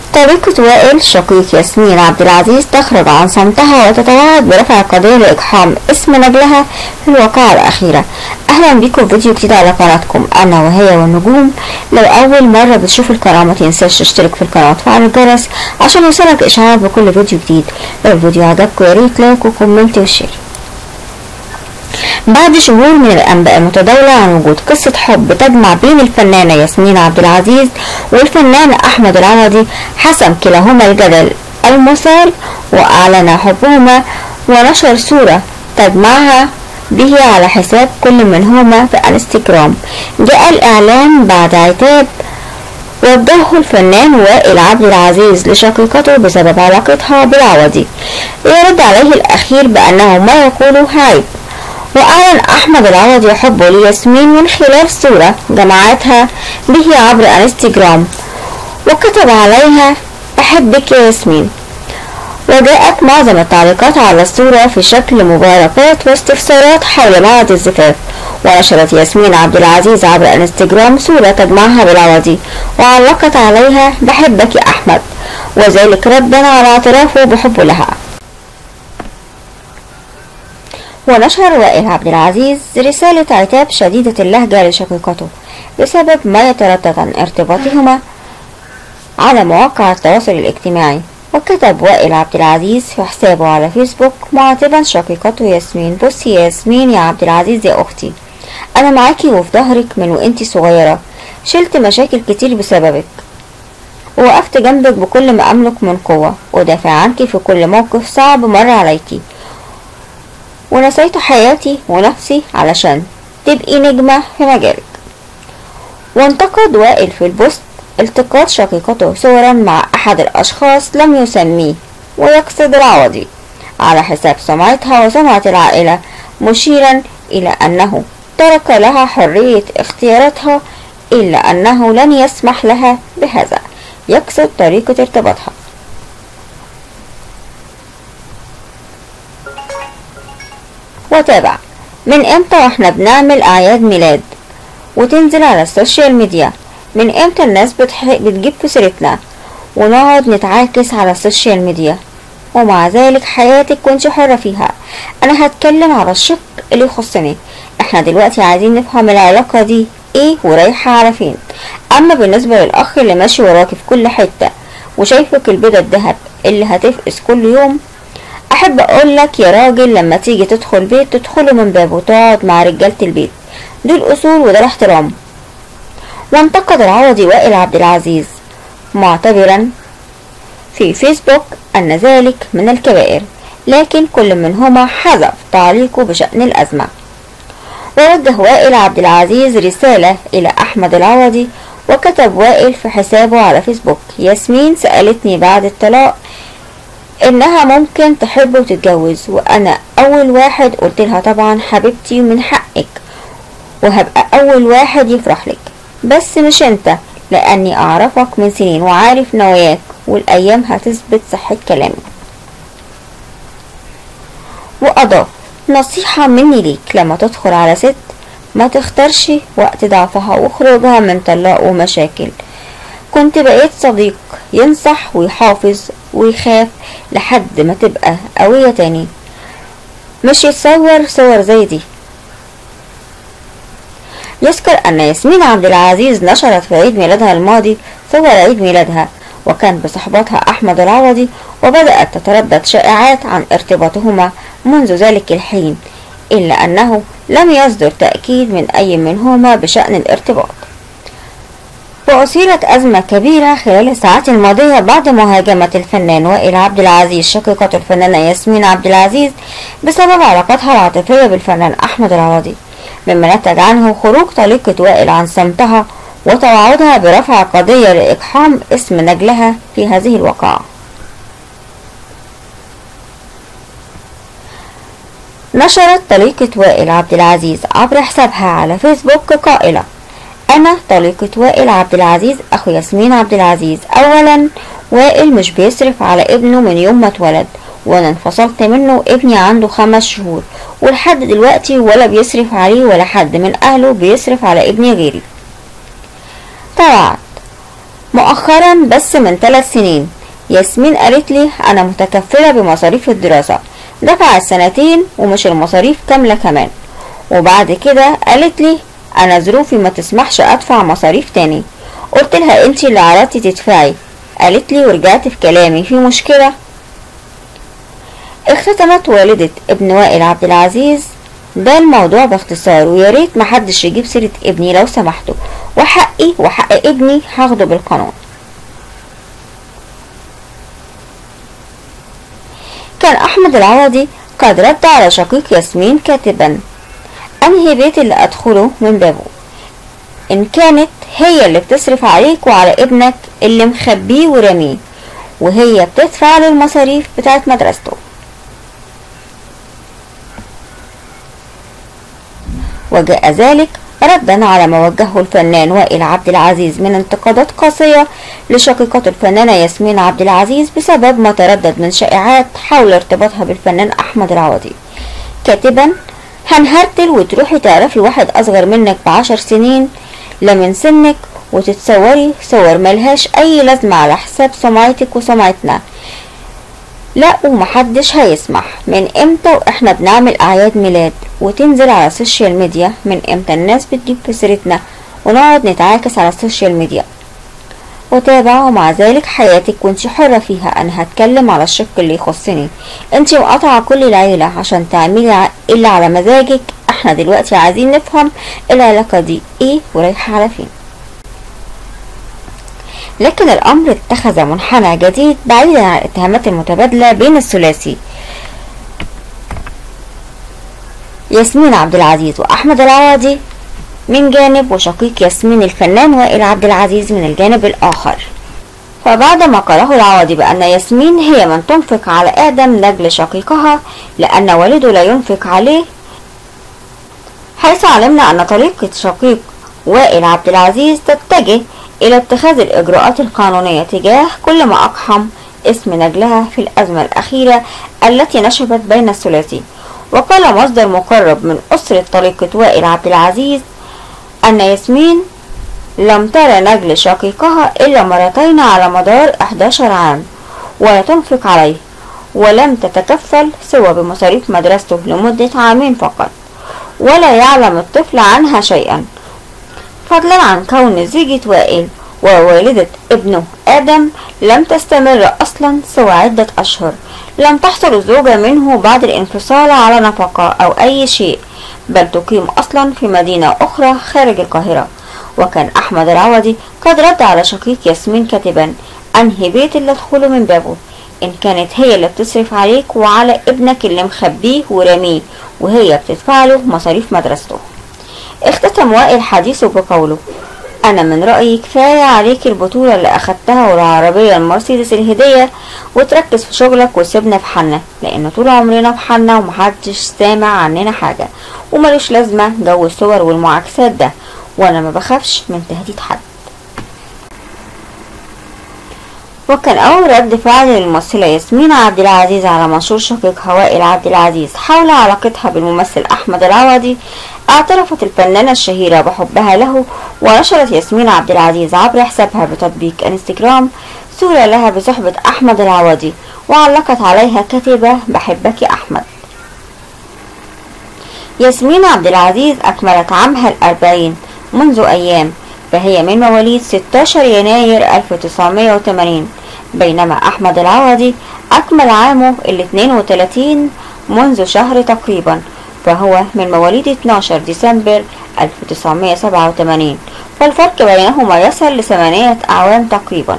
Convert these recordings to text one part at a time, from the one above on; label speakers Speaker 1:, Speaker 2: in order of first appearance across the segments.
Speaker 1: طريقة وائل شقيق ياسمين عبد العزيز تخرج عن صمتها وتتوعد برفع قضية لإقحام اسم نجلها في الواقعة الأخيرة أهلا بكم في فيديو جديد على قناتكم أنا وهي والنجوم لو أول مرة بتشوف القناة ما تنساش تشترك في القناة وتفعل الجرس عشان يوصلك إشعارات بكل فيديو جديد لو الفيديو عجبكم ياريت لايك وكومنت وشير بعد شهور من الأنباء المتداولة عن وجود قصة حب تجمع بين الفنانة ياسمين عبد العزيز والفنان أحمد العوضي حسم كلاهما الجدل المثار وأعلن حبهما ونشر صورة تجمعها به على حساب كل منهما في انستجرام جاء الإعلان بعد عتاب وجهه الفنان وائل عبد العزيز لشقيقته بسبب علاقتها بالعوضي يرد عليه الأخير بأنه ما يقوله عيب وأعلن أحمد العوضي حبه لياسمين من خلال صورة جمعتها به عبر انستجرام وكتب عليها أحبك يا ياسمين وجاءت معظم التعليقات على الصورة في شكل مباركات واستفسارات حول موعد الزفاف ونشرت ياسمين عبد العزيز عبر انستجرام صورة تجمعها بالعوضي وعلقت عليها بحبك يا أحمد وذلك ردا على اعترافه بحبه لها ونشر وائل عبد العزيز رسالة عتاب شديدة اللهجة لشقيقته بسبب ما يتردد عن ارتباطهما على مواقع التواصل الاجتماعي وكتب وائل عبد العزيز في حسابه على فيسبوك معاتبا شقيقته ياسمين بصي يا ياسمين يا عبد العزيز يا أختي أنا معاكي وفي ظهرك من وإنتي صغيرة شلت مشاكل كتير بسببك ووقفت جنبك بكل ما أملك من قوة ودافع عنك في كل موقف صعب مر عليكي ونسيت حياتي ونفسي علشان تبقي نجمة في مجالك وانتقد وائل في البوست التقاط شقيقته صورا مع أحد الأشخاص لم يسميه ويقصد العوضي على حساب سمعتها وسمعة العائلة مشيرا إلى أنه ترك لها حرية اختياراتها إلا أنه لن يسمح لها بهذا يقصد طريقة ارتباطها وتابع من امتى واحنا بنعمل اعياد ميلاد وتنزل على السوشيال ميديا من امتى الناس بتح... بتجيب في سيرتنا ونقعد نتعاكس على السوشيال ميديا ومع ذلك حياتك كنت حرة فيها انا هتكلم على الشق اللي يخصني احنا دلوقتي عايزين نفهم العلاقة دي ايه ورايحة على فين اما بالنسبة للاخ اللي ماشي وراكي في كل حتة وشايفك البيضة الدهب اللي هتفقس كل يوم احب اقول لك يا راجل لما تيجي تدخل بيت تدخله من بابه وتقعد مع رجالة البيت دول اصول وده الاحترام وانتقد العوضي وائل عبد العزيز معتبرا في فيسبوك ان ذلك من الكبائر لكن كل منهما حذف تعليقه بشأن الأزمة ووجه وائل عبد العزيز رسالة إلى أحمد العوضي وكتب وائل في حسابه على فيسبوك ياسمين سألتني بعد الطلاق انها ممكن تحب وتتجوز وانا اول واحد قلت لها طبعا حبيبتي من حقك وهبقى اول واحد يفرح لك بس مش انت لاني اعرفك من سنين وعارف نواياك والايام هتثبت صحة كلامي واضاف نصيحة مني ليك لما تدخل على ست ما تختارش وقت ضعفها وخروجها من طلاق ومشاكل كنت بقيت صديق ينصح ويحافظ ويخاف لحد ما تبقى قوية تاني مش يتصور صور زي دي يذكر أن ياسمين عبد العزيز نشرت في عيد ميلادها الماضي صور عيد ميلادها وكان بصحبتها أحمد العوضي وبدأت تتردد شائعات عن ارتباطهما منذ ذلك الحين إلا أنه لم يصدر تأكيد من أي منهما بشأن الارتباط وأثيرت أزمة كبيرة خلال الساعات الماضية بعد مهاجمة الفنان وائل عبد العزيز شقيقة الفنانة ياسمين عبد العزيز بسبب علاقتها العاطفية بالفنان أحمد العوضي مما نتج عنه خروج طليقة وائل عن صمتها وتوعدها برفع قضية لإقحام اسم نجلها في هذه الواقعة نشرت طليقة وائل عبد العزيز عبر حسابها على فيسبوك قائلة أنا طليقة وائل عبد العزيز أخو ياسمين عبد العزيز أولا وائل مش بيصرف على ابنه من يوم ما اتولد وانا انفصلت منه ابني عنده خمس شهور ولحد دلوقتي ولا بيصرف عليه ولا حد من اهله بيصرف على ابني غيري طلعت مؤخرا بس من ثلاث سنين ياسمين قالت لي انا متكفلة بمصاريف الدراسة دفعت سنتين ومش المصاريف كاملة كمان وبعد كده قالت لي انا ظروفي ما تسمحش ادفع مصاريف تاني قلت لها انتي اللي عرضتي تدفعي قالت لي ورجعت في كلامي في مشكلة اختتمت والدة ابن وائل عبد العزيز ده الموضوع باختصار ويا ريت محدش يجيب سيرة ابني لو سمحتوا وحقي وحق ابني هاخده بالقانون كان احمد العوضي قد رد على شقيق ياسمين كاتبا انهي بيت اللي ادخله من بابه ان كانت هي اللي بتصرف عليك وعلى ابنك اللي مخبيه ورميه وهي بتدفع له المصاريف بتاعت مدرسته وجاء ذلك ردا على ما وجهه الفنان وائل عبد العزيز من انتقادات قاسية لشقيقته الفنانة ياسمين عبد العزيز بسبب ما تردد من شائعات حول ارتباطها بالفنان أحمد العوضي كاتبا هنهرتل وتروحي تعرفي واحد أصغر منك بعشر سنين لا من سنك وتتصوري صور ملهاش أي لازمة على حساب سمعتك وسمعتنا لا ومحدش هيسمح من امتى واحنا بنعمل اعياد ميلاد وتنزل على السوشيال ميديا من امتى الناس بتجيب في سيرتنا ونقعد نتعاكس على السوشيال ميديا وتابع ومع ذلك حياتك وانت حرة فيها انا هتكلم على الشق اللي يخصني انت مقاطعة كل العيلة عشان تعملي اللي على مزاجك احنا دلوقتي عايزين نفهم العلاقة دي ايه ورايحة على فين لكن الأمر اتخذ منحنى جديد بعيدا عن الاتهامات المتبادلة بين الثلاثي ياسمين عبد العزيز وأحمد العوضي من جانب وشقيق ياسمين الفنان وائل عبد العزيز من الجانب الآخر فبعد ما قاله العوضي بأن ياسمين هي من تنفق على آدم لأجل شقيقها لأن والده لا ينفق عليه حيث علمنا أن طريقة شقيق وائل عبد العزيز تتجه إلى اتخاذ الإجراءات القانونية تجاه كل ما أقحم اسم نجلها في الأزمة الأخيرة التي نشبت بين الثلاثي وقال مصدر مقرب من أسرة طليقة وائل عبد العزيز أن ياسمين لم ترى نجل شقيقها إلا مرتين على مدار 11 عام ولا تنفق عليه ولم تتكفل سوى بمصاريف مدرسته لمدة عامين فقط ولا يعلم الطفل عنها شيئا فضلا عن كون زيجة وائل ووالدة ابنه آدم لم تستمر أصلا سوى عدة أشهر لم تحصل الزوجة منه بعد الانفصال على نفقة أو أي شيء بل تقيم أصلا في مدينة أخرى خارج القاهرة وكان أحمد العوضي قد رد على شقيق ياسمين كاتبا أنهي بيت اللي أدخله من بابه إن كانت هي اللي بتصرف عليك وعلى ابنك اللي مخبيه ورميه وهي بتدفع له مصاريف مدرسته اختتم وائل حديثه بقوله انا من رأيي كفاية عليك البطولة اللي اخدتها والعربية المرسيدس الهدية وتركز في شغلك وسيبنا في حالنا لان طول عمرنا في حالنا ومحدش سامع عننا حاجة وملوش لازمة جو الصور والمعاكسات ده وانا ما بخافش من تهديد حد وكان أول رد فعل للممثلة ياسمين عبد العزيز على منشور شقيقها وائل عبد العزيز حول علاقتها بالممثل أحمد العوضي اعترفت الفنانة الشهيرة بحبها له ونشرت ياسمين عبد العزيز عبر حسابها بتطبيق انستجرام صورة لها بصحبة أحمد العوضي وعلقت عليها كاتبة بحبك أحمد ياسمين عبد العزيز أكملت عامها الأربعين منذ أيام فهي من مواليد 16 يناير 1980 بينما أحمد العوضي أكمل عامه ال 32 منذ شهر تقريبا فهو من مواليد 12 ديسمبر 1987 فالفرق بينهما يصل لثمانية أعوام تقريبا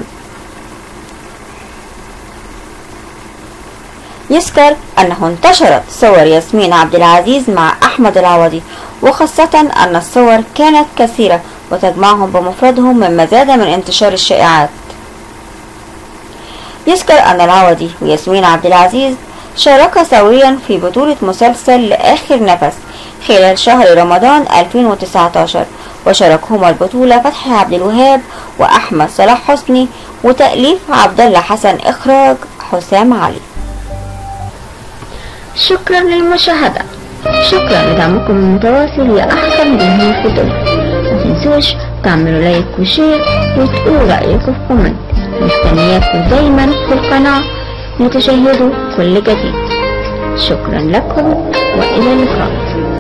Speaker 1: يذكر أنه انتشرت صور ياسمين عبد العزيز مع أحمد العوضي وخاصة أن الصور كانت كثيرة وتجمعهم بمفردهم مما زاد من انتشار الشائعات يذكر أن العوضي وياسمين عبد العزيز شاركا سويا في بطولة مسلسل لآخر نفس خلال شهر رمضان 2019 وشاركهما البطولة فتحي عبد الوهاب وأحمد صلاح حسني وتأليف عبد الله حسن إخراج حسام علي شكرا للمشاهدة شكرا لدعمكم المتواصل يا أحسن جمهور في الدنيا متنسوش تعملوا لايك وشير وتقولوا رأيكم في كومنت مستنياكم دايما في القناة لتشاهدوا كل جديد شكرا لكم وإلى اللقاء